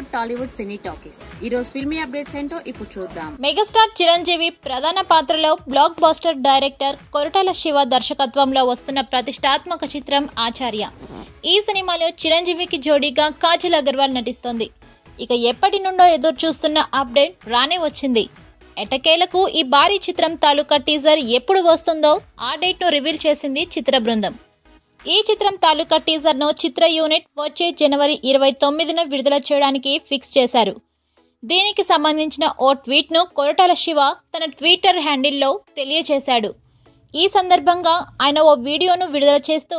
టాలీవుడ్ సినీ talkies ఈ రోజు filmy updates ఏంటో ఇప్పుడు చూద్దాం మెగాస్టార్ చిరంజీవి ప్రధాన పాత్రలో blockbuster director Koratala Siva దర్శకత్వంలో వస్తున్న ప్రతిష్టాత్మక చిత్రం ఆచార్య ఈ సినిమాలో చిరంజీవికి జోడీగా కాజల్ అగర్వాల్ నటిస్తోంది ఇక ఎప్పటి నుండో ఎదురు చూస్తున్న అప్డేట్ రానే వచ్చింది ఎటకేలకు ఈ భారీ చిత్రం తాలూకా టీజర్ ఎప్పుడు వస్తుందో ఆ డేట్ను రివీల్ చేసింది చిత్ర బృందం ఈ చిత్రం తాలూకా టీజర్ను చిత్ర యూనిట్ వచ్చే జనవరి ఇరవై తొమ్మిదిన విడుదల చేయడానికి ఫిక్స్ చేశారు దీనికి సంబంధించిన ఓ ట్వీట్ను కొరటాల శివ తన ట్విట్టర్ హ్యాండిల్లో తెలియచేశాడు ఈ సందర్భంగా ఆయన ఓ వీడియోను విడుదల చేస్తూ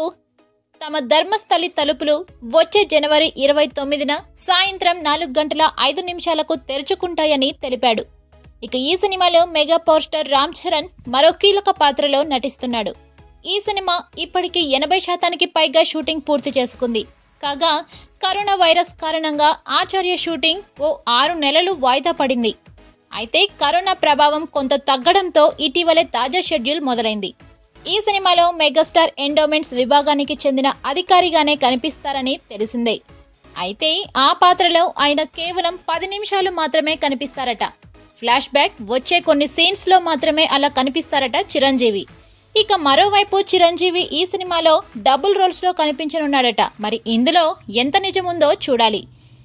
తమ ధర్మస్థలి తలుపులు వచ్చే జనవరి ఇరవై తొమ్మిదిన సాయంత్రం నాలుగు గంటల ఐదు నిమిషాలకు తెరుచుకుంటాయని తెలిపాడు ఇక ఈ సినిమాలో mega power star Ram Charan మరో కీలక పాత్రలో నటిస్తున్నాడు ఈ సినిమా ఇప్పటికి ఎనభై శాతానికి పైగా షూటింగ్ పూర్తి చేసుకుంది కాగా కరోనా వైరస్ కారణంగా ఆచార్య షూటింగ్ ఓ ఆరు నెలలు వాయిదా పడింది అయితే కరోనా ప్రభావం కొంత తగ్గడంతో ఇటీవలే తాజా షెడ్యూల్ మొదలైంది ఈ సినిమాలో మెగాస్టార్ ఎండోమెంట్స్ విభాగానికి చెందిన అధికారిగానే కనిపిస్తారని తెలిసిందే అయితే ఆ పాత్రలో ఆయన కేవలం పది నిమిషాలు మాత్రమే కనిపిస్తారట ఫ్లాష్ బ్యాక్ వచ్చే కొన్ని సీన్స్లో మాత్రమే అలా కనిపిస్తారట చిరంజీవి ఇక మరోవైపు చిరంజీవి ఈ సినిమాలో డబుల్ రోల్స్లో కనిపించనున్నాడట మరి ఇందులో ఎంత నిజముందో చూడాలి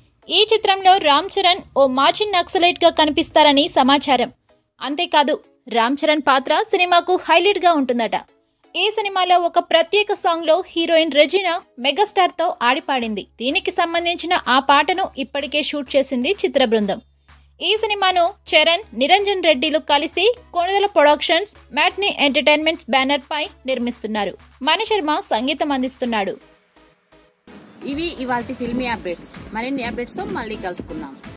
ఈ చిత్రంలో రామ్ చరణ్ ఓ మాజీ నక్సలైట్గా కనిపిస్తారని సమాచారం అంతేకాదు రామ్ చరణ్ పాత్ర సినిమాకు హైలైట్గా ఉంటుందట ఈ సినిమాలో ఒక ప్రత్యేక సాంగ్లో హీరోయిన్ రెజినా మెగాస్టార్తో ఆడిపాడింది దీనికి సంబంధించిన ఆ పాటను ఇప్పటికే షూట్ చేసింది చిత్ర బృందం ఈ సినిమాను చరణ్ నిరంజన్ రెడ్డిలు కలిసి Konidela productions matinee entertainments banner పై నిర్మిస్తున్నారు మణిశర్మ సంగీతం అందిస్తున్నాడు ఇవి ఇవాల్టి ఫిల్మీ అప్డేట్స్ మరిన్ని అప్డేట్స్ తో మళ్ళీ కలుసుకుందాం